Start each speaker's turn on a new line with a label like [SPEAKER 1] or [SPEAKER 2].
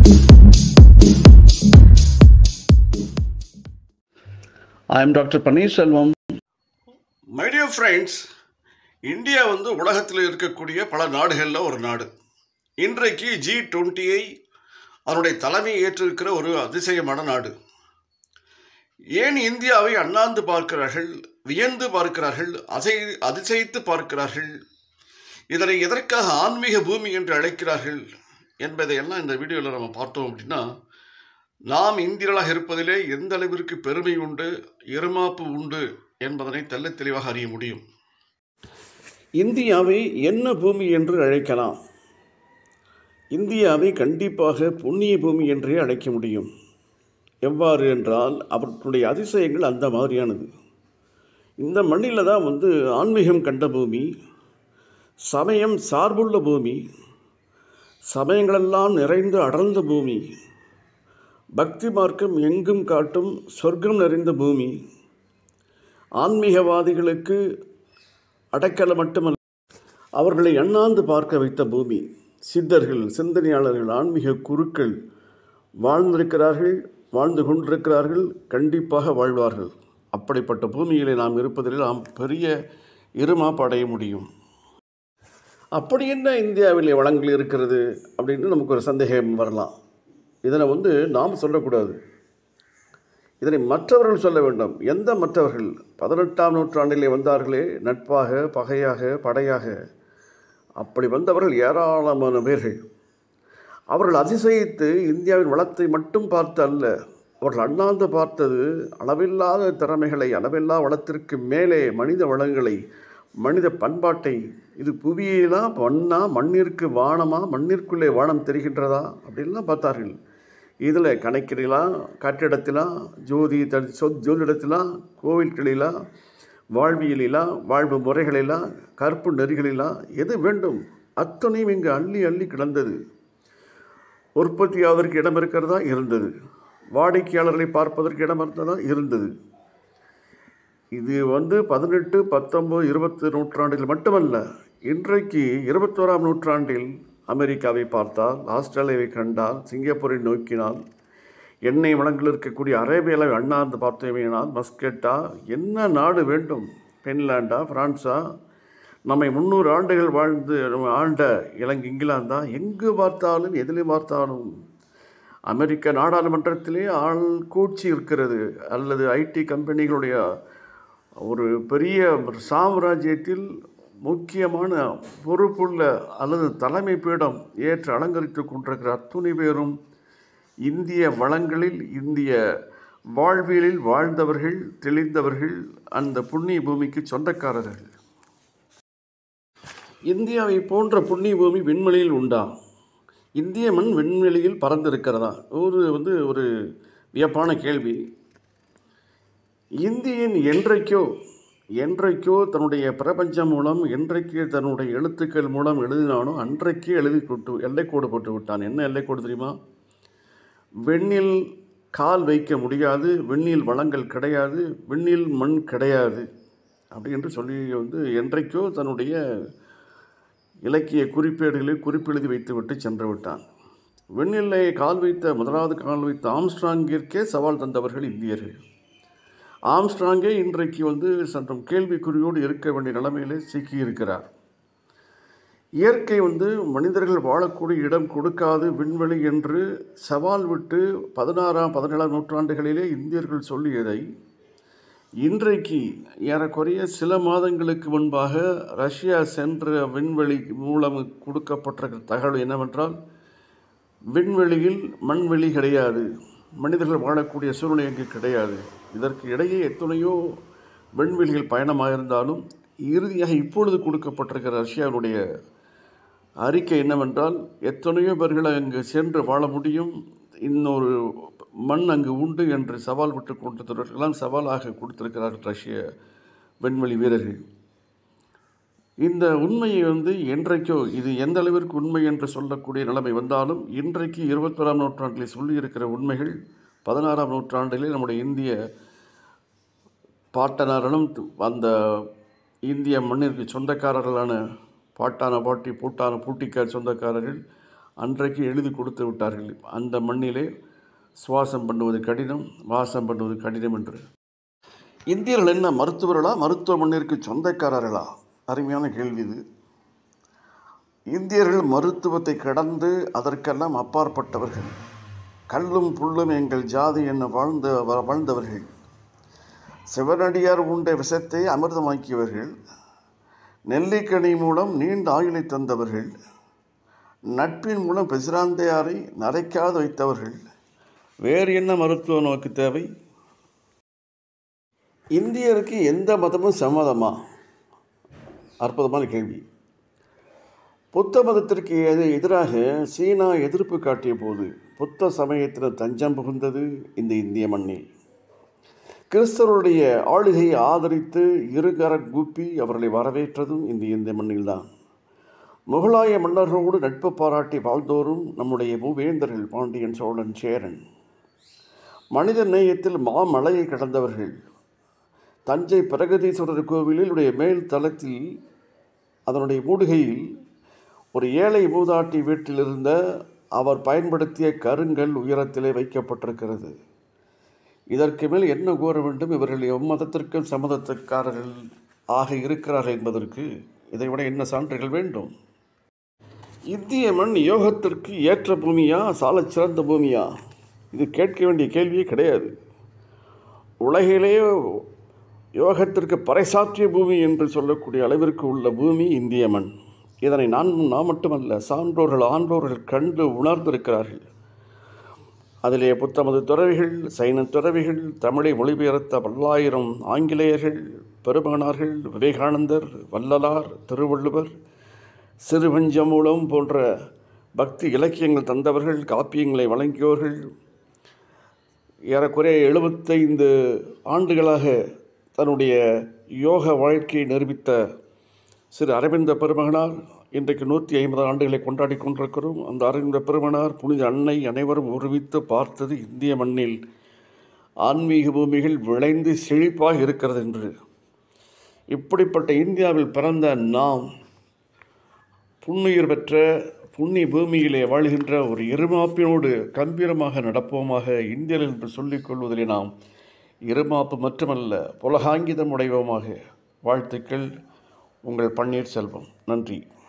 [SPEAKER 1] I am Dr. Panneerselvam.
[SPEAKER 2] My dear friends India வந்து உலகத்தில் இருக்கக்கூடிய பல நாடுகளில் ஒரு நாடு இன்றைக்கு ஜி டுவெண்ட்டியை அதனுடைய தலைமையை ஏற்றிருக்கிற ஒரு அதிசயமான நாடு ஏன் இந்தியாவை அண்ணாந்து பார்க்கிறார்கள் வியந்து பார்க்கிறார்கள் அசை அதிசயித்து பார்க்கிறார்கள் இதனை எதற்காக ஆன்மீக பூமி என்று அழைக்கிறார்கள் என்பதையெல்லாம் இந்த வீடியோவில் நம்ம பார்த்தோம் அப்படின்னா நாம் இந்தியர்களாக இருப்பதிலே எந்த அளவிற்கு பெருமை உண்டு இருமாப்பு உண்டு என்பதனை தெள்ளத் தெளிவாக அறிய முடியும்
[SPEAKER 1] இந்தியாவை என்ன பூமி என்று அழைக்கலாம் இந்தியாவை கண்டிப்பாக புண்ணிய பூமி என்றே அழைக்க முடியும் எவ்வாறு என்றால் அவற்றுடைய அதிசயங்கள் அந்த மாதிரியானது இந்த மண்ணில் தான் வந்து ஆன்மீகம் கண்ட பூமி சமயம் சார்புள்ள பூமி சமயங்களெல்லாம் நிறைந்து அடர்ந்த பூமி பக்தி மார்க்கம் எங்கும் காட்டும் சொர்க்கம் நிறைந்த பூமி ஆன்மீகவாதிகளுக்கு அடைக்கலம் மட்டுமல்ல அவர்களை அண்ணாந்து பார்க்க வைத்த பூமி சித்தர்கள் சிந்தனையாளர்கள் ஆன்மீக குருக்கள் வாழ்ந்திருக்கிறார்கள் வாழ்ந்து கொண்டிருக்கிறார்கள் கண்டிப்பாக வாழ்வார்கள் அப்படிப்பட்ட பூமியிலே நாம் இருப்பதில் நாம் பெரிய இருமாப்பு அடைய முடியும் அப்படி என்ன இந்தியாவில் வளங்கள் இருக்கிறது அப்படின்னு நமக்கு ஒரு சந்தேகம் வரலாம் இதனை வந்து நாம் சொல்லக்கூடாது இதனை மற்றவர்கள் சொல்ல வேண்டும் எந்த மற்றவர்கள் பதினெட்டாம் நூற்றாண்டிலே வந்தார்களே நட்பாக பகையாக படையாக அப்படி வந்தவர்கள் ஏராளமான பேர்கள் அவர்கள் அதிசயித்து இந்தியாவின் வளத்தை மட்டும் பார்த்து அல்ல அவர்கள் அண்ணாந்து பார்த்தது அளவில்லாத திறமைகளை அளவில்லா வளத்திற்கு மேலே மனித வளங்களை மனித பண்பாட்டை இது புவியிலா மண்ணா மண்ணிற்கு வானமா மண்ணிற்குள்ளே வானம் தெரிகின்றதா அப்படின்லாம் பார்த்தார்கள் இதில் கணக்கிலா கட்டிடத்திலா ஜோதி த சொத் ஜோதிடத்திலா கோவில்களிலா வாழ்வியலிலா வாழ்வு முறைகளிலா கற்பு நெறிகளிலா எது வேண்டும் அத்தனையும் இங்கு அள்ளி அள்ளி கிடந்தது உற்பத்தியாவதற்கு இடம் இருக்கிறதா இருந்தது வாடிக்கையாளர்களை பார்ப்பதற்கு இடம் இருந்ததா இருந்தது இது வந்து பதினெட்டு பத்தொம்பது இருபத்தி நூற்றாண்டில் மட்டுமல்ல இன்றைக்கு இருபத்தோராம் நூற்றாண்டில் அமெரிக்காவை பார்த்தால் ஆஸ்திரேலியாவை கண்டால் சிங்கப்பூரை நோக்கினால் எண்ணெய் வளங்கள் இருக்கக்கூடிய அரேபியாவை அண்ணாந்து பார்த்தோமேனால் மஸ்கெட்டா என்ன நாடு வேண்டும் பின்லாண்டா பிரான்ஸா நம்மை முந்நூறு ஆண்டுகள் வாழ்ந்து நம்ம ஆண்ட இலங்கை இங்கிலாந்தா எங்கு பார்த்தாலும் எதிலே பார்த்தாலும் அமெரிக்க நாடாளுமன்றத்திலே ஆள் கூச்சி இருக்கிறது அல்லது ஐடி கம்பெனிகளுடைய ஒரு பெரிய சாம்ராஜ்யத்தில் முக்கியமான பொறுப்புள்ள அல்லது தலைமை பீடம் ஏற்று அலங்கரித்து கொண்டிருக்கிற அத்துணை பேரும் இந்திய வளங்களில் இந்திய வாழ்வியலில் வாழ்ந்தவர்கள் தெளிந்தவர்கள் அந்த புண்ணிய பூமிக்கு சொந்தக்காரர்கள் இந்தியாவை போன்ற புண்ணிய பூமி விண்வெளியில் உண்டா இந்திய மண் விண்வெளியில் பறந்திருக்கிறதா ஒரு வந்து ஒரு வியப்பான கேள்வி இந்தியன் என்றைக்கோ என்றைக்கோ தன்னுடைய பிரபஞ்சம் மூலம் என்றைக்கு தன்னுடைய எழுத்துக்கள் மூலம் எழுதினானோ அன்றைக்கே எழுதி கொட்டு எல்லைக்கோடு போட்டு விட்டான் என்ன எல்லைக்கோடு தெரியுமா வெண்ணில் கால் வைக்க முடியாது வெண்ணில் வளங்கள் கிடையாது வெண்ணில் மண் கிடையாது அப்படி என்று சொல்லி வந்து என்றைக்கோ தன்னுடைய இலக்கிய குறிப்பேடுகளில் குறிப்பெழுதி வைத்துவிட்டு சென்று விட்டான் வெண்ணிலை கால் வைத்த முதலாவது கால் வைத்த ஆம்ஸ்ட்ராங்கிற்கே சவால் தந்தவர்கள் இந்தியர்கள் ஆம்ஸ்ட்ராங்கே இன்றைக்கு வந்து சற்றும் கேள்விக்குறியோடு இருக்க வேண்டிய நிலைமையிலே சிக்கியிருக்கிறார் இயற்கை வந்து மனிதர்கள் வாழக்கூடிய இடம் கொடுக்காது விண்வெளி என்று சவால் விட்டு பதினாறாம் பதினேழாம் நூற்றாண்டுகளிலே இந்தியர்கள் சொல்லியதை இன்றைக்கு ஏறக்குறைய சில மாதங்களுக்கு முன்பாக ரஷ்யா சென்ற விண்வெளி மூலம் கொடுக்கப்பட்ட தகவல் என்னவென்றால் விண்வெளியில் மண்வெளி கிடையாது மனிதர்கள் வாழக்கூடிய சூழ்நிலை அங்கு கிடையாது இதற்கு இடையே எத்தனையோ விண்வெளிகள் பயணமாக இருந்தாலும் இறுதியாக இப்பொழுது கொடுக்கப்பட்டிருக்கிற ரஷ்யாவுடைய அறிக்கை என்னவென்றால் எத்தனையோ பேர்கள் அங்கு சென்று வாழ முடியும் இன்னொரு மண் அங்கு உண்டு என்று சவால் விட்டு கொண்டிருந்தவர்களெல்லாம் சவாலாக கொடுத்திருக்கிறார்கள் ரஷ்ய விண்வெளி வீரர்கள் இந்த உண்மையை வந்து என்றைக்கோ இது எந்த அளவிற்கு உண்மை என்று சொல்லக்கூடிய நிலைமை வந்தாலும் இன்றைக்கு இருபத்தோராம் நூற்றாண்டில் சொல்லியிருக்கிற உண்மைகள் பதினாறாம் நூற்றாண்டிலே நம்முடைய இந்திய பாட்டனாரனும் அந்த இந்திய மண்ணிற்கு சொந்தக்காரர்களான பாட்டான பாட்டி பூட்டான பூட்டிக்கார் சொந்தக்காரர்கள் அன்றைக்கு எழுதி கொடுத்து விட்டார்கள் அந்த மண்ணிலே சுவாசம் பண்ணுவது கடினம் வாசம் பண்ணுவது கடினம் என்று இந்தியர்கள் என்ன மருத்துவர்களா மருத்துவ மண்ணிற்கு சொந்தக்காரர்களா அருமையான கேள்வி இது இந்தியர்கள் மருத்துவத்தை கடந்து அதற்கெல்லாம் அப்பாற்பட்டவர்கள் கல்லும் புல்லும் எங்கள் ஜாதி என்ன வாழ்ந்த வாழ்ந்தவர்கள் சிவனடியார் உண்ட விஷத்தை அமிர்தமாக்கியவர்கள் நெல்லிக்கனி மூலம் நீண்ட ஆயுளை தந்தவர்கள் நட்பின் மூலம் பிசிராந்தையாரை நரைக்காது வைத்தவர்கள் வேறு என்ன மருத்துவ நோக்கு தேவை இந்தியருக்கு எந்த மதமும் சம்மதமா அற்புதமான கேள்வி புத்த மதத்திற்கு எது எதிராக சீனா எதிர்ப்பு காட்டிய போது புத்த சமயத்தில் தஞ்சம் புகுந்தது இந்த இந்திய மண்ணில் கிறிஸ்தவருடைய ஆளுகையை ஆதரித்து இருகர கூப்பி அவர்களை வரவேற்றதும் இந்த இந்திய மண்ணில்தான் முகலாய மன்னர்களோடு நட்பு பாராட்டி வாழ்ந்தோரும் நம்முடைய மூவேந்தர்கள் பாண்டியன் சோழன் சேரன் மனித நேயத்தில் மாமலையை கடந்தவர்கள் தஞ்சை பிரகதீஸ்வரர் கோவிலில் உடைய மேல் தளத்தில் அதனுடைய மூடுகையில் ஒரு ஏழை மூதாட்டி வீட்டில் இருந்த அவர் பயன்படுத்திய கருங்கல் உயரத்திலே வைக்கப்பட்டிருக்கிறது இதற்கு மேல் என்ன கூற வேண்டும் இவர்கள் எம்மதத்திற்கும் சம்மதத்துக்காரர்கள் ஆக இருக்கிறார்கள் என்பதற்கு இதைவிட என்ன சான்றுகள் வேண்டும் இந்திய மண் யோகத்திற்கு ஏற்ற பூமியா சாலச் சிறந்த பூமியா இது கேட்க வேண்டிய கேள்வியே கிடையாது உலகிலே யோகத்திற்கு பறைசாற்றிய பூமி என்று சொல்லக்கூடிய அளவிற்கு உள்ள பூமி இந்திய மண் இதனை நான் நான் மட்டுமல்ல சான்றோர்கள் ஆன்றோர்கள் கண்டு உணர்ந்திருக்கிறார்கள் அதிலே புத்தமது துறவிகள் சைன துறவிகள் தமிழை மொழிபெயர்த்த பல்லாயிரம் ஆங்கிலேயர்கள் பெருமகனார்கள் விவேகானந்தர் வள்ளலார் திருவள்ளுவர் சிறுபஞ்சமூலம் போன்ற பக்தி இலக்கியங்கள் தந்தவர்கள் காப்பியங்களை வழங்கியோர்கள் ஏறக்குறைய எழுபத்தைந்து ஆண்டுகளாக தன்னுடைய யோக வாழ்க்கையை நிரூபித்த சிறு அரவிந்த பெருமகனார் இன்றைக்கு நூற்றி ஐம்பது ஆண்டுகளை கொண்டாடி கொண்டிருக்கிறோம் அந்த அரவிந்த பெருமனார் புனித அன்னை அனைவரும் ஒருமித்து பார்த்தது இந்திய மண்ணில் ஆன்மீக பூமிகள் விளைந்து செழிப்பாக இருக்கிறது என்று இப்படிப்பட்ட இந்தியாவில் பிறந்த நாம் புண்ணுயிர் பெற்ற புண்ணிய பூமியிலே வாழ்கின்ற ஒரு இருமாப்பினோடு கம்பீரமாக நடப்போமாக இந்தியர்கள் என்று சொல்லிக் கொள்வதிலே நாம் இருமாப்பு மட்டுமல்ல புலகாங்கிதம் உடையோமாக வாழ்த்துக்கள் உங்கள் பன்னீர்செல்வம் நன்றி